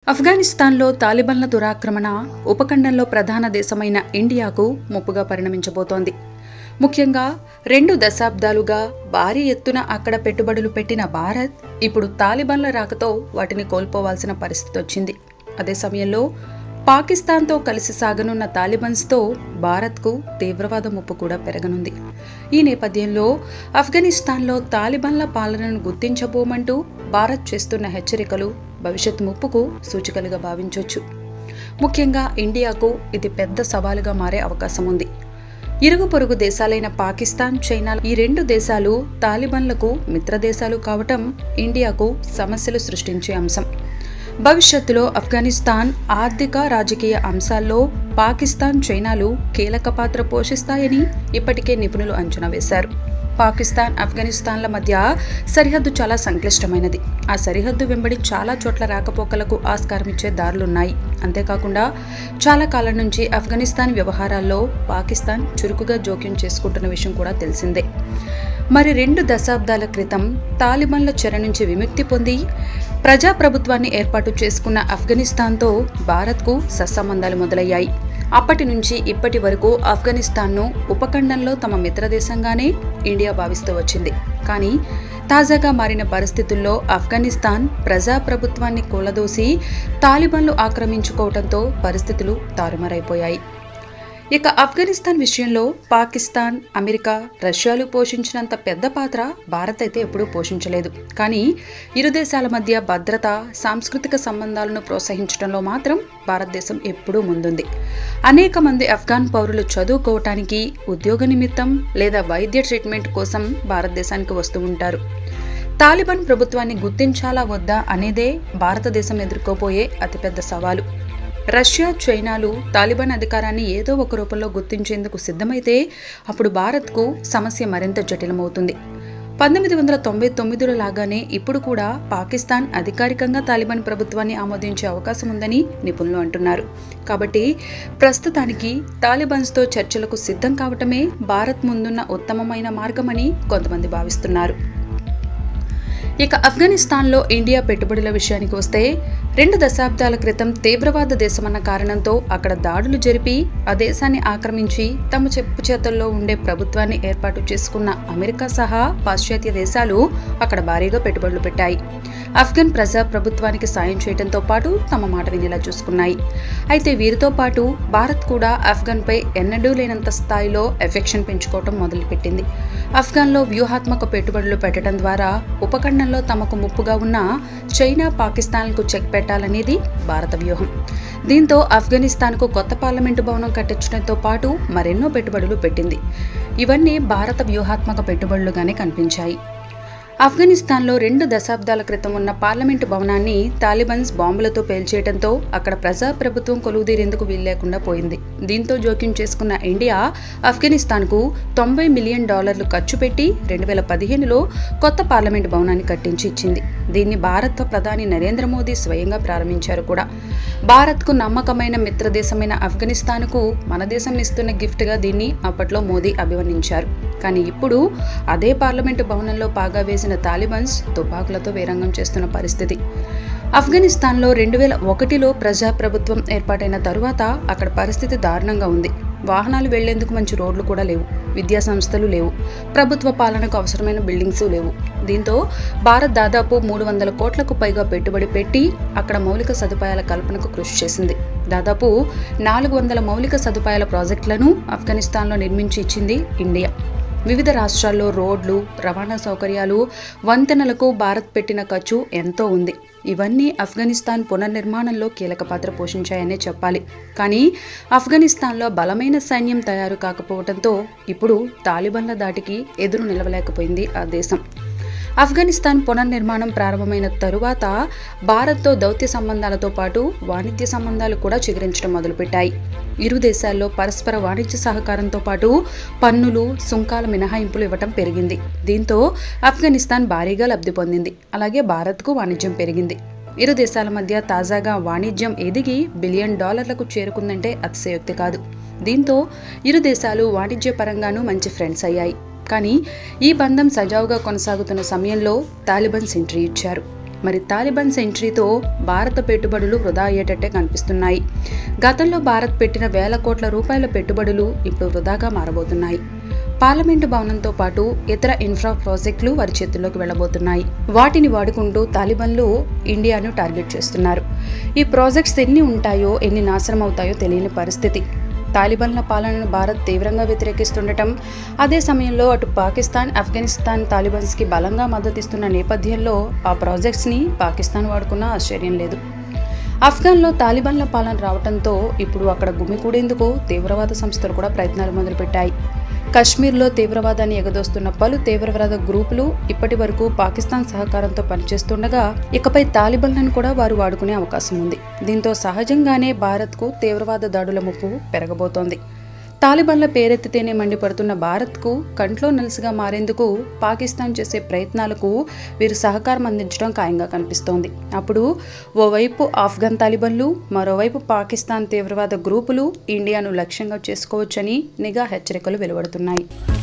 ఆఫ్ఘనిస్తాన్లో తాలిబాన్ల దురాక్రమణ ఉపఖండంలో ప్రధాన దేశమైన ఇండియాకు ముప్పుగా పరిణమించబోతోంది ముఖ్యంగా రెండు దశాబ్దాలుగా భారీ ఎత్తున అక్కడ పెట్టుబడులు పెట్టిన భారత్ ఇప్పుడు తాలిబాన్ల రాకతో వాటిని కోల్పోవాల్సిన పరిస్థితి వచ్చింది అదే సమయంలో పాకిస్తాన్తో కలిసి సాగనున్న తాలిబాన్స్తో భారత్కు తీవ్రవాద ముప్పు కూడా పెరగనుంది ఈ నేపథ్యంలో ఆఫ్ఘనిస్తాన్లో తాలిబాన్ల పాలనను గుర్తించబోమంటూ భారత్ చేస్తున్న హెచ్చరికలు భవిష్యత్ ముప్పుకు సూచికలుగా భావించవచ్చు ముఖ్యంగా ఇండియాకు ఇది పెద్ద సవాలుగా మారే అవకాశం ఉంది ఇరుగు పొరుగు దేశాలైన పాకిస్తాన్ చైనా ఈ రెండు దేశాలు తాలిబాన్లకు మిత్ర దేశాలు కావటం ఇండియాకు సమస్యలు సృష్టించే అంశం భవిష్యత్తులో ఆఫ్ఘనిస్తాన్ ఆర్థిక రాజకీయ అంశాల్లో పాకిస్తాన్ చైనాలు కీలక పాత్ర పోషిస్తాయని ఇప్పటికే నిపుణులు అంచనా వేశారు పాకిస్తాన్ ఆఫ్ఘనిస్తాన్ల మధ్య సరిహద్దు చాలా సంక్లిష్టమైనది ఆ సరిహద్దు వెంబడి చాలా చోట్ల రాకపోకలకు ఆస్కారం ఇచ్చే దారులున్నాయి అంతేకాకుండా చాలా కాలం నుంచి ఆఫ్ఘనిస్తాన్ వ్యవహారాల్లో పాకిస్తాన్ చురుకుగా జోక్యం చేసుకుంటున్న విషయం కూడా తెలిసిందే మరి రెండు దశాబ్దాల క్రితం తాలిబాన్ల చెర నుంచి విముక్తి పొంది ప్రజాప్రభుత్వాన్ని ఏర్పాటు చేసుకున్న ఆఫ్ఘనిస్తాన్తో భారత్కు సత్సంబంధాలు మొదలయ్యాయి అప్పటి నుంచి ఇప్పటి వరకు ఆఫ్ఘనిస్తాన్ను ఉపఖండంలో తమ మిత్రదేశంగానే ఇండియా భావిస్తూ వచ్చింది కానీ తాజాగా మారిన పరిస్థితుల్లో ఆఫ్ఘనిస్తాన్ ప్రజాప్రభుత్వాన్ని కూలదోసి తాలిబాన్లు ఆక్రమించుకోవడంతో పరిస్థితులు తారుమారైపోయాయి ఇక ఆఫ్ఘనిస్తాన్ విషయంలో పాకిస్తాన్ అమెరికా రష్యాలు పోషించినంత పెద్ద పాత్ర భారత్ అయితే ఎప్పుడూ పోషించలేదు కానీ ఇరు దేశాల మధ్య భద్రత సాంస్కృతిక సంబంధాలను ప్రోత్సహించడంలో మాత్రం భారతదేశం ఎప్పుడూ ముందుంది అనేక మంది ఆఫ్ఘాన్ పౌరులు చదువుకోవటానికి ఉద్యోగ నిమిత్తం లేదా వైద్య ట్రీట్మెంట్ కోసం భారతదేశానికి వస్తూ ఉంటారు తాలిబాన్ ప్రభుత్వాన్ని గుర్తించాలా వద్దా అనేదే భారతదేశం ఎదుర్కోబోయే అతిపెద్ద సవాలు రష్యా చైనాలు తాలిబాన్ అధికారాన్ని ఏదో ఒక రూపంలో గుర్తించేందుకు సిద్ధమైతే అప్పుడు భారత్కు సమస్య మరింత జటిలమవుతుంది పంతొమ్మిది వందల తొంభై తొమ్మిదిలో లాగానే ఇప్పుడు కూడా పాకిస్తాన్ అధికారికంగా తాలిబాన్ ప్రభుత్వాన్ని ఆమోదించే అవకాశం ఉందని నిపుణులు అంటున్నారు కాబట్టి ప్రస్తుతానికి తాలిబాన్స్తో చర్చలకు సిద్ధం కావటమే భారత్ ముందున్న ఉత్తమమైన మార్గమని కొంతమంది భావిస్తున్నారు ఇక ఆఫ్ఘనిస్తాన్లో ఇండియా పెట్టుబడుల విషయానికి వస్తే రెండు దశాబ్దాల క్రితం తీవ్రవాద దేశమన్న కారణంతో అక్కడ దాడులు జరిపి ఆ దేశాన్ని ఆక్రమించి తమ చెప్పు చేతల్లో ఉండే ప్రభుత్వాన్ని ఏర్పాటు చేసుకున్న అమెరికా సహా పాశ్చాత్య దేశాలు అక్కడ భారీగా పెట్టుబడులు పెట్టాయి ఆఫ్ఘన్ ప్రజా ప్రభుత్వానికి సాయం చేయడంతో పాటు తమ మాట వినేలా చూసుకున్నాయి అయితే వీరితో పాటు భారత్ కూడా ఆఫ్ఘన్పై ఎన్నడూ లేనంత స్థాయిలో ఎఫెక్షన్ పెంచుకోవటం మొదలుపెట్టింది ఆఫ్ఘన్లో వ్యూహాత్మక పెట్టుబడులు పెట్టడం ద్వారా ఉపఖండంలో తమకు ముప్పుగా ఉన్న చైనా పాకిస్తాన్లకు చెక్ పెట్టాలనేది భారత వ్యూహం దీంతో ఆఫ్ఘనిస్తాన్కు కొత్త పార్లమెంటు భవనం కట్టించడంతో పాటు మరెన్నో పెట్టుబడులు పెట్టింది ఇవన్నీ భారత వ్యూహాత్మక పెట్టుబడులుగానే కనిపించాయి ఆఫ్ఘనిస్తాన్లో రెండు దశాబ్దాల క్రితం ఉన్న పార్లమెంటు భవనాన్ని తాలిబాన్స్ బాంబులతో పేల్చేయడంతో అక్కడ ప్రజాప్రభుత్వం కొలువుదీరేందుకు వీల్లేకుండా పోయింది దీంతో జోక్యం చేసుకున్న ఇండియా ఆఫ్ఘనిస్తాన్కు తొంభై మిలియన్ డాలర్లు ఖర్చు పెట్టి రెండు వేల పదిహేనులో కొత్త పార్లమెంటు భవనాన్ని కట్టించి ఇచ్చింది దీన్ని భారత ప్రధాని నరేంద్ర మోదీ స్వయంగా ప్రారంభించారు కూడా భారత్కు నమ్మకమైన మిత్రదేశమైన ఆఫ్ఘనిస్తాన్కు మన దేశం ఇస్తున్న గిఫ్ట్గా దీన్ని అప్పట్లో మోదీ అభివర్ణించారు కానీ ఇప్పుడు అదే పార్లమెంటు భవనంలో పాగా వేసిన తాలిబాన్స్ తుపాకులతో వీరంగం చేస్తున్న పరిస్థితి ఆఫ్ఘనిస్తాన్లో రెండు వేల ఒకటిలో ప్రజాప్రభుత్వం ఏర్పాటైన తరువాత అక్కడ పరిస్థితి దారుణంగా ఉంది వాహనాలు వెళ్లేందుకు మంచి రోడ్లు కూడా లేవు విద్యా సంస్థలు లేవు ప్రభుత్వ పాలనకు అవసరమైన బిల్డింగ్స్ లేవు దీంతో భారత్ దాదాపు మూడు వందల కోట్లకు పైగా పెట్టుబడి పెట్టి అక్కడ మౌలిక సదుపాయాల కల్పనకు కృషి చేసింది దాదాపు నాలుగు వందల మౌలిక సదుపాయాల ప్రాజెక్టులను ఆఫ్ఘనిస్తాన్లో నిర్మించి ఇచ్చింది ఇండియా వివిధ రాష్ట్రాల్లో రోడ్లు రవాణా సౌకర్యాలు వంతెనలకు భారత్ పెట్టిన ఖర్చు ఎంతో ఉంది ఇవన్నీ ఆఫ్ఘనిస్తాన్ పునర్నిర్మాణంలో కీలక పాత్ర పోషించాయనే చెప్పాలి కానీ ఆఫ్ఘనిస్తాన్లో బలమైన సైన్యం తయారు కాకపోవడంతో ఇప్పుడు తాలిబాన్ల దాటికి ఎదురు నిలవలేకపోయింది ఆ దేశం ఆఫ్ఘనిస్తాన్ పునర్నిర్మాణం ప్రారంభమైన తరువాత భారత్తో దౌత్య సంబంధాలతో పాటు వాణిజ్య సంబంధాలు కూడా చిగురించడం మొదలుపెట్టాయి ఇరు దేశాల్లో పరస్పర వాణిజ్య సహకారంతో పాటు పన్నులు సుంకాల మినహాయింపులు ఇవ్వటం పెరిగింది దీంతో ఆఫ్ఘనిస్తాన్ భారీగా లబ్ధి పొందింది అలాగే భారత్కు వాణిజ్యం పెరిగింది ఇరు దేశాల మధ్య తాజాగా వాణిజ్యం ఎదిగి బిలియన్ డాలర్లకు చేరుకుందంటే అతిశయోక్తి కాదు దీంతో ఇరు దేశాలు వాణిజ్య పరంగానూ మంచి ఫ్రెండ్స్ అయ్యాయి కానీ ఈ బంధం సజావుగా కొనసాగుతున్న సమయంలో తాలిబాన్స్ ఎంట్రీ ఇచ్చారు మరి తాలిబాన్ సెంట్రీతో భారత పెట్టుబడులు వృధా అయ్యేటట్టే కనిపిస్తున్నాయి గతంలో భారత్ పెట్టిన వేల కోట్ల రూపాయల పెట్టుబడులు ఇప్పుడు వృధాగా మారబోతున్నాయి పార్లమెంటు భవనంతో పాటు ఇతర ఇన్ఫ్రా ప్రాజెక్టులు వారి చేతుల్లోకి వెళ్లబోతున్నాయి వాటిని వాడుకుంటూ తాలిబాన్లు ఇండియాను టార్గెట్ చేస్తున్నారు ఈ ప్రాజెక్ట్స్ ఎన్ని ఉంటాయో ఎన్ని నాశనం అవుతాయో తెలియని పరిస్థితి తాలిబాన్ల పాలనను భారత్ తీవ్రంగా వ్యతిరేకిస్తుండటం అదే సమయంలో అటు పాకిస్తాన్ ఆఫ్ఘనిస్తాన్ తాలిబాన్స్కి బలంగా మద్దతిస్తున్న నేపథ్యంలో ఆ ప్రాజెక్ట్స్ని పాకిస్తాన్ వాడుకున్నా ఆశ్చర్యం లేదు ఆఫ్ఘన్లో తాలిబాన్ల పాలన రావడంతో ఇప్పుడు అక్కడ గుమికూడేందుకు తీవ్రవాద సంస్థలు కూడా ప్రయత్నాలు మొదలుపెట్టాయి కశ్మీర్లో తీవ్రవాదాన్ని ఎగదోస్తున్న పలు తీవ్రవాద గ్రూపులు ఇప్పటి వరకు పాకిస్తాన్ సహకారంతో పనిచేస్తుండగా ఇకపై తాలిబాన్లను కూడా వారు వాడుకునే అవకాశం ఉంది దీంతో సహజంగానే భారత్కు తీవ్రవాద దాడుల ముప్పు పెరగబోతోంది తాలిబాన్ల పేరెత్తితేనే మండిపడుతున్న భారత్కు కంట్లో నలుసుగా మారేందుకు పాకిస్తాన్ చేసే ప్రయత్నాలకు వీరు సహకారం అందించడం ఖాయంగా కనిపిస్తోంది అప్పుడు ఓవైపు ఆఫ్ఘన్ తాలిబన్లు మరోవైపు పాకిస్తాన్ తీవ్రవాద గ్రూపులు ఇండియాను లక్ష్యంగా చేసుకోవచ్చని నిఘా హెచ్చరికలు వెలువడుతున్నాయి